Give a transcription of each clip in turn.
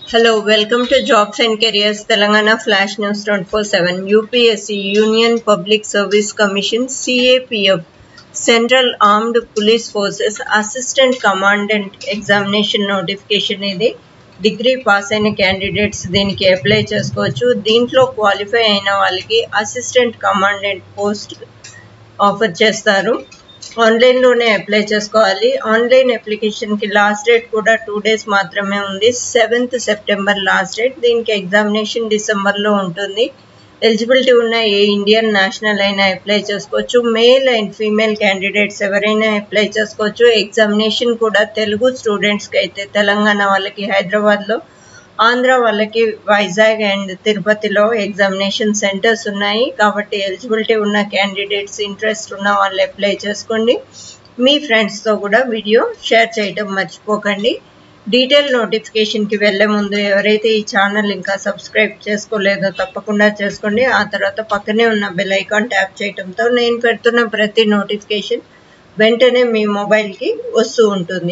Hello, welcome to Jobs and Careers Telangana Flash News 24/7 UPSC Union Public Service Commission CAPF Central Armed Police Forces Assistant Commandant Examination Notification ఇది degree pass అయిన candidates దీనికి apply చేసుకోవచ్చు దీంట్లో qualify అయిన వాళ్ళకి assistant commandant post offer చేస్తారు ఆన్లైన్లోనే apply చేసుకోవాలి ఆన్లైన్ అప్లికేషన్కి లాస్ట్ డేట్ కూడా టూ డేస్ మాత్రమే ఉంది సెవెంత్ సెప్టెంబర్ లాస్ట్ డేట్ దీనికి ఎగ్జామినేషన్ డిసెంబర్లో ఉంటుంది ఎలిజిబిలిటీ ఉన్న ఏ ఇండియన్ నేషనల్ అయినా అప్లై చేసుకోవచ్చు మేల్ అండ్ ఫీమేల్ క్యాండిడేట్స్ ఎవరైనా అప్లై చేసుకోవచ్చు ఎగ్జామినేషన్ కూడా తెలుగు స్టూడెంట్స్కి అయితే తెలంగాణ వాళ్ళకి హైదరాబాద్లో ఆంధ్ర వాళ్ళకి వైజాగ్ అండ్ తిరుపతిలో ఎగ్జామినేషన్ సెంటర్స్ ఉన్నాయి కాబట్టి ఎలిజిబిలిటీ ఉన్న క్యాండిడేట్స్ ఇంట్రెస్ట్ ఉన్న వాళ్ళు అప్లై చేసుకోండి మీ ఫ్రెండ్స్తో కూడా వీడియో షేర్ చేయడం మర్చిపోకండి డీటెయిల్ నోటిఫికేషన్కి వెళ్ళే ముందు ఎవరైతే ఈ ఛానల్ ఇంకా సబ్స్క్రైబ్ చేసుకోలేదో తప్పకుండా చేసుకోండి ఆ తర్వాత పక్కనే ఉన్న బెల్ ఐకాన్ ట్యాప్ చేయడంతో నేను పెడుతున్న ప్రతి నోటిఫికేషన్ వెంటనే మీ మొబైల్కి వస్తూ ఉంటుంది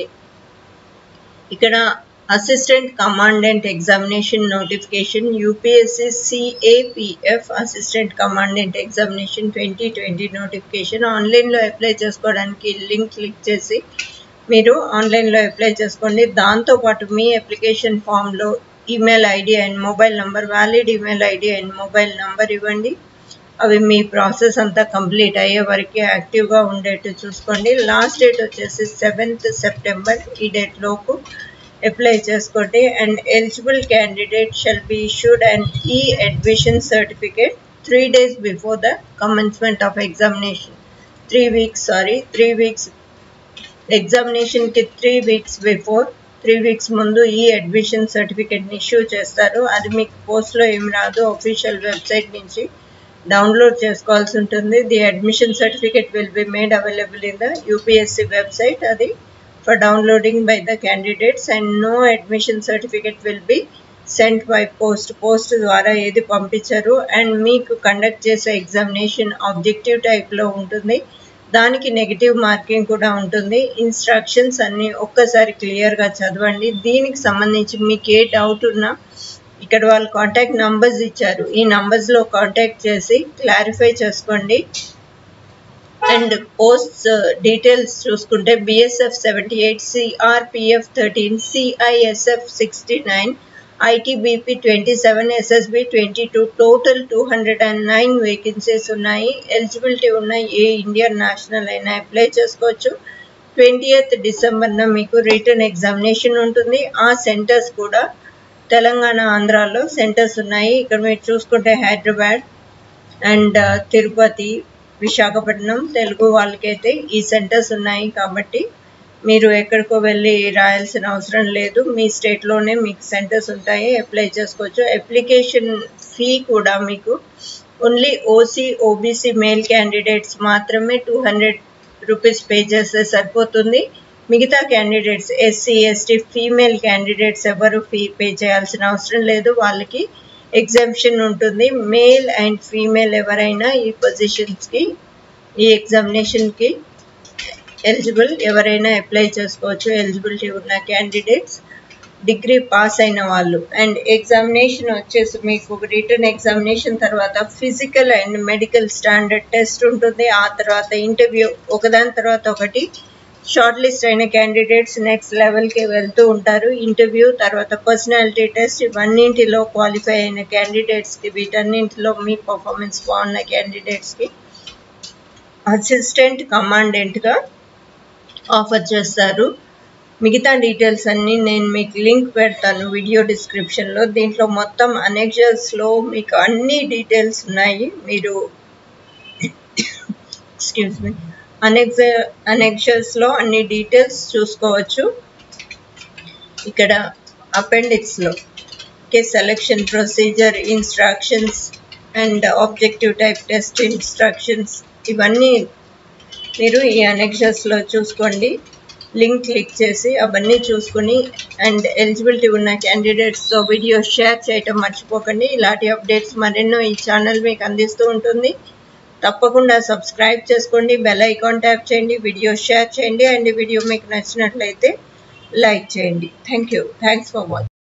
ఇక్కడ assistant commandant examination notification UPSC CAPF assistant commandant examination twenty twenty notification ఆన్లైన్లో అప్లై చేసుకోవడానికి లింక్ క్లిక్ చేసి మీరు ఆన్లైన్లో అప్లై చేసుకోండి దాంతోపాటు మీ అప్లికేషన్ ఫామ్లో email ID and mobile number valid email ID and mobile number ఇవ్వండి అవి మీ ప్రాసెస్ అంతా కంప్లీట్ అయ్యే వరకు యాక్టివ్గా ఉండేట్టు చూసుకోండి లాస్ట్ డేట్ వచ్చేసి సెవెంత్ సెప్టెంబర్ ఈ డేట్ లోపు అప్లై చేసుకోండి and eligible candidate shall be issued and e admission certificate three days before the commencement of examination three weeks sorry three weeks ఎగ్జామినేషన్కి three weeks before three weeks ముందు e admission సర్టిఫికేట్ని issue చేస్తారు అది మీకు పోస్ట్లో ఏం రాదు official website నుంచి download చేసుకోవాల్సి ఉంటుంది the admission certificate will be made available in the UPSC website అది for downloading by the candidates and no admission certificate will be sent by post post ద్వారా ఏది పంపించరు అండ్ మీకు కండక్ట్ చేసే ఎగ్జామినేషన్ ఆబ్జెక్టివ్ టైప్లో ఉంటుంది దానికి నెగిటివ్ మార్కింగ్ కూడా ఉంటుంది ఇన్స్ట్రక్షన్స్ అన్నీ ఒక్కసారి క్లియర్గా చదవండి దీనికి సంబంధించి మీకు ఏ డౌట్ ఉన్నా ఇక్కడ వాళ్ళు కాంటాక్ట్ నంబర్స్ ఇచ్చారు ఈ నంబర్స్లో కాంటాక్ట్ చేసి క్లారిఫై చేసుకోండి అండ్ పోస్ట్ డీటెయిల్స్ చూసుకుంటే BSF seventy eight CRPF thirteen CISF sixty nine ITBP twenty seven SSB twenty two total two hundred and nine vacancies ఉన్నాయి ఎలిజిబిలిటీ ఉన్న ఏ ఇండియన్ నేషనల్ అయినా అప్లై చేసుకోవచ్చు ట్వంటీ ఎయిత్ డిసెంబర్న మీకు రిటర్న్ ఎగ్జామినేషన్ ఉంటుంది ఆ సెంటర్స్ కూడా తెలంగాణ ఆంధ్రాలో సెంటర్స్ ఉన్నాయి ఇక్కడ మీరు చూసుకుంటే హైదరాబాద్ అండ్ తిరుపతి విశాఖపట్నం తెలుగు వాళ్ళకైతే ఈ సెంటర్స్ ఉన్నాయి కాబట్టి మీరు ఎక్కడికో వెళ్ళి రాయాల్సిన అవసరం లేదు మీ స్టేట్లోనే మీకు సెంటర్స్ ఉంటాయి అప్లై చేసుకోవచ్చు అప్లికేషన్ ఫీ కూడా మీకు only OC OBC male candidates మాత్రమే టూ హండ్రెడ్ రూపీస్ పే చేస్తే సరిపోతుంది మిగతా candidates SC ST female candidates ఎవరు ఫీ పే చేయాల్సిన అవసరం లేదు వాళ్ళకి ఎగ్జామ్షన్ ఉంటుంది మేల్ అండ్ ఫీమేల్ ఎవరైనా ఈ పొజిషన్స్కి ఈ ఎగ్జామినేషన్కి ఎలిజిబుల్ ఎవరైనా అప్లై చేసుకోవచ్చు ఎలిజిబిలిటీ ఉన్న క్యాండిడేట్స్ డిగ్రీ పాస్ అయిన వాళ్ళు అండ్ ఎగ్జామినేషన్ వచ్చేసి మీకు రిటర్న్ ఎగ్జామినేషన్ తర్వాత physical and medical standard test ఉంటుంది ఆ తర్వాత ఇంటర్వ్యూ ఒకదాని తర్వాత ఒకటి షార్ట్ లిస్ట్ అయిన క్యాండిడేట్స్ నెక్స్ట్ లెవెల్కి వెళ్తూ ఉంటారు ఇంటర్వ్యూ తర్వాత పర్సనాలిటీ టెస్ట్ ఇవన్నింటిలో క్వాలిఫై అయిన క్యాండిడేట్స్కి వీటన్నింటిలో మీ పర్ఫార్మెన్స్ బాగున్న క్యాండిడేట్స్కి అసిస్టెంట్ కమాండెంట్గా ఆఫర్ చేస్తారు మిగతా డీటెయిల్స్ అన్నీ నేను మీకు లింక్ పెడతాను వీడియో డిస్క్రిప్షన్లో దీంట్లో మొత్తం అనెక్జర్స్లో మీకు అన్ని డీటెయిల్స్ ఉన్నాయి మీరు ఎక్స్క్యూజ్ మీ అనెక్జ అనెక్షర్స్లో అన్ని డీటెయిల్స్ చూసుకోవచ్చు ఇక్కడ అపెండిక్స్లో okay selection procedure instructions and objective type test instructions ఇవన్నీ మీరు ఈ అనెక్షర్స్లో చూసుకోండి లింక్ క్లిక్ చేసి అవన్నీ చూసుకుని అండ్ ఎలిజిబిలిటీ ఉన్న క్యాండిడేట్స్తో వీడియో షేర్ చేయటం మర్చిపోకండి ఇలాంటి అప్డేట్స్ మరెన్నో ఈ ఛానల్ మీకు అందిస్తూ ఉంటుంది తప్పకుండా సబ్స్క్రైబ్ చేసుకోండి బెల్ ఐకాన్ ట్యాప్ చేయండి వీడియో షేర్ చేయండి అండ్ వీడియో మీకు నచ్చినట్లయితే లైక్ చేయండి thank you thanks for watching